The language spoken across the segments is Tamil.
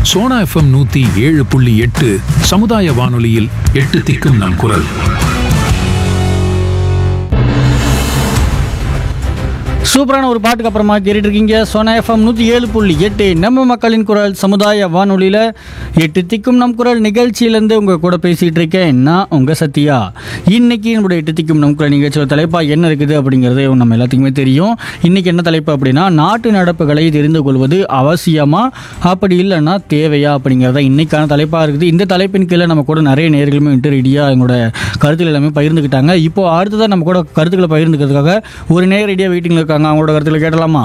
சோனா எஃப்எம் நூத்தி ஏழு புள்ளி எட்டு சமுதாய வானொலியில் எட்டு திக்கும் நம் குரல் சூப்பரான ஒரு பாட்டுக்கு அப்புறமா கேட்டுட்டு இருக்கீங்க சோனா எஃப்எம் நூற்றி ஏழு புள்ளி எட்டு நம்ம மக்களின் குரல் சமுதாய வானொலியில் எட்டு திக்கும் நம் குரல் நிகழ்ச்சியிலேருந்து உங்கள் கூட பேசிகிட்டு இருக்கேன் நான் உங்கள் சத்யா இன்னைக்கு நம்மளுடைய எட்டு திக்கும் நம் குரல் நிகழ்ச்சியோட தலைப்பாக என்ன இருக்குது அப்படிங்கிறது நம்ம எல்லாத்துக்குமே தெரியும் இன்னைக்கு என்ன தலைப்பு அப்படின்னா நாட்டு நடப்புகளை தெரிந்து கொள்வது அவசியமா அப்படி இல்லைன்னா தேவையா அப்படிங்கிறத இன்னைக்கான தலைப்பாக இருக்குது இந்த தலைப்பின் கீழே நம்ம கூட நிறைய நேர்களுமே வந்துட்டு ரெடியாக எங்களோட கருத்துக்கள் எல்லாமே பகிர்ந்துக்கிட்டாங்க இப்போ அடுத்ததான் நம்ம கூட கருத்துக்களை பகிர்ந்துக்கிறதுக்காக ஒரு நேர் ரெடியாக வெயிட்டிங்கில் இருக்காங்க அவங்களோட கருத்துக்களை கேட்டலாமா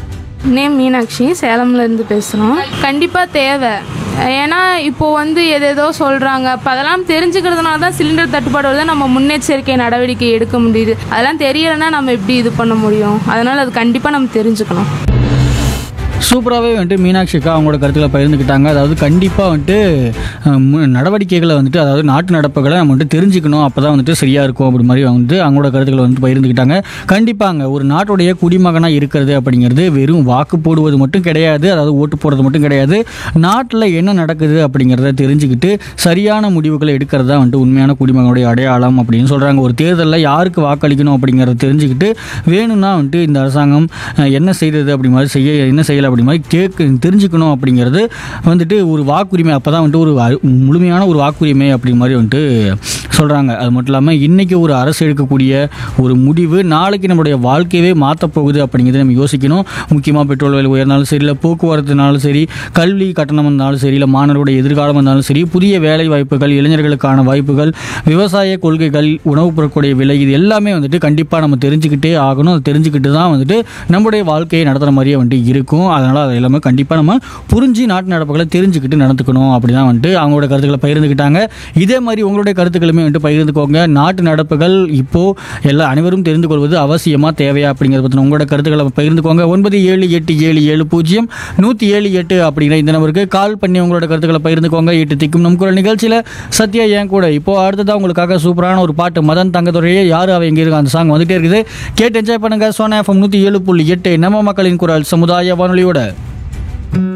நேம் மீனாட்சி சேலம்ல இருந்து பேசுகிறோம் கண்டிப்பாக தேவை ஏன்னா இப்போ வந்து எதேதோ சொல்கிறாங்க அப்போ அதெல்லாம் தெரிஞ்சுக்கிறதுனால தான் சிலிண்டர் தட்டுப்பாடு வருது நம்ம முன்னெச்சரிக்கை நடவடிக்கை எடுக்க முடியுது அதெல்லாம் தெரியலைன்னா நம்ம எப்படி இது பண்ண முடியும் அதனால் அது கண்டிப்பாக நம்ம தெரிஞ்சுக்கணும் சூப்பராகவே வந்துட்டு மீனாட்சிக்கா அவங்களோட கருத்துக்களை பகிர்ந்துக்கிட்டாங்க அதாவது கண்டிப்பாக வந்துட்டு அஹ், மு- நடவடிக்கைகளை வந்துட்டு அதாவது நாட்டு நடப்புகளை நம்ம வந்துட்டு தெரிஞ்சுக்கணும் அப்போ தான் வந்துட்டு சரியாக இருக்கும் அப்படி மாதிரி வந்துட்டு அவங்களோட கருத்துக்களை வந்துட்டு பகிர்ந்துக்கிட்டாங்க கண்டிப்பாங்க ஒரு நாட்டுடைய குடிமகனாக இருக்கிறது அப்படிங்கிறது வெறும் வாக்கு போடுவது மட்டும் கிடையாது அதாவது ஓட்டு போடுறது மட்டும் கிடையாது நாட்டில் என்ன நடக்குது அப்படிங்கிறத தெரிஞ்சுக்கிட்டு சரியான முடிவுகளை எடுக்கிறது தான் வந்துட்டு உண்மையான குடிமகனுடைய அடையாளம் அப்படின்னு சொல்கிறாங்க ஒரு தேர்தலில் யாருக்கு வாக்களிக்கணும் அப்படிங்கிறத தெரிஞ்சுக்கிட்டு வேணும்னா வந்துட்டு இந்த அரசாங்கம் அஹ், என்ன செய்தது அப்படி மாதிரி செய்ய என்ன செய்யலை அப்படி மாதிரி கேட்க தெரிஞ்சுக்கணும் அப்படிங்கிறது வந்துட்டு ஒரு வாக்குரிமை அப்போ தான் வந்துட்டு ஒரு அரு- முழுமையான ஒரு வாக்குரிமை அப்படி மாதிரி வந்துட்டு சொல்கிறாங்க அது மட்டும் இல்லாமல் இன்றைக்கி ஒரு அரசு எடுக்கக்கூடிய ஒரு முடிவு நாளைக்கு நம்மளுடைய வாழ்க்கையவே மாற்றப் போகுது அப்படிங்கிறத நம்ம யோசிக்கணும் முக்கியமாக பெட்ரோல் விலை உயர்ந்தாலும் சரி இல்லை போக்குவரத்துனாலும் சரி கல்வி கட்டணம் இருந்தாலும் சரி இல்லை மாணவருடைய எதிர்காலம் இருந்தாலும் சரி புதிய வேலை வாய்ப்புகள் இளைஞர்களுக்கான வாய்ப்புகள் விவசாய கொள்கைகள் உணவுப் பொருட்களுடைய விலை இது எல்லாமே வந்துட்டு கண்டிப்பாக நம்ம தெரிஞ்சுக்கிட்டே ஆகணும் அதை தெரிஞ்சுக்கிட்டு தான் வந்துட்டு நம்முடைய வாழ்க்கையை நடத்துகிற மாதிரியே வந்துட்டு இருக்கும் அதனால் அது எல்லாமே கண்டிப்பாக நம்ம புரிஞ்சு நாட்டு நடப்புகளை தெரிஞ்சுக்கிட்டு நடந்துக்கணும் அப்படி தான் வந்துட்டு அவங்களோட கருத்துக்களை பகிர்ந்துக்கிட்டாங்க இதே மாதிரி உங்களுடைய கருத்துக்களுமே வந்துட்டு பகிர்ந்துக்கோங்க நாட்டு நடப்புகள் இப்போது எல்லா அனைவரும் தெரிந்து கொள்வது அவசியமாக தேவையா அப்படிங்கிறத பற்றின உங்களோட கருத்துக்களை பகிர்ந்துக்கோங்க ஒன்பது ஏழு எட்டு ஏழு ஏழு பூஜ்ஜியம் நூற்றி ஏழு எட்டு அப்படிங்கிற இந்த நம்பருக்கு கால் பண்ணி உங்களோட கருத்துக்களை பகிர்ந்துக்கோங்க எட்டு திக்கும் நம் குரல் நிகழ்ச்சியில் சத்யா ஏன் கூட இப்போ அடுத்ததாக உங்களுக்காக சூப்பரான ஒரு பாட்டு மதன் தங்கத்துறையே யார் அவ எங்கே இருக்கு அந்த சாங் வந்துட்டே இருக்குது கேட்டு என்ஜாய் பண்ணுங்க சோனா எஃப்எம் நூற்றி ஏழு புள்ளி எட்டு நம்ம மக்களின் குரல் சமுதாய வானொலியோட